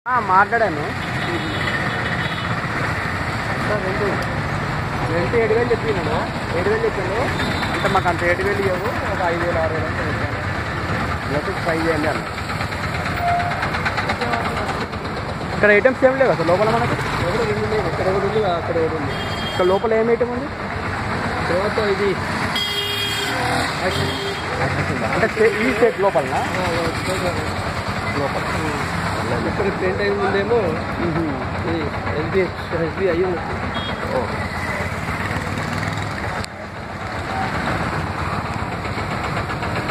మాట్లాడాను రెండు రెండు ఏడు వేలు చెప్పినాడు ఏడు వేలు చెప్పాను అంటే మాకు అంత ఏడు వేలు ఇవ్వవు ఒక ఐదు వేలు ఆరు వేలు అంటే చెప్పాను లేకపోతే ట్రై చేయండి అన్న ఇక్కడ ఐటమ్స్ ఏం లేవు అసలు లోపల మనకు ఎవరు రెండు లేవు ఇక్కడ ఒకటి ఉంది అక్కడ ఒకటి ఉంది ఇక్కడ లోపల ఏం ఐటమ్ ఉంది తర్వాత ఇది అంటే చే- ఈ సెట్ లోపలనా లోపల ఇక్కడ ప్రింట్ అయి ఉందేమో ఇది ఎస్బీ ఎస్బీ అయ్యి ఉంది ఓ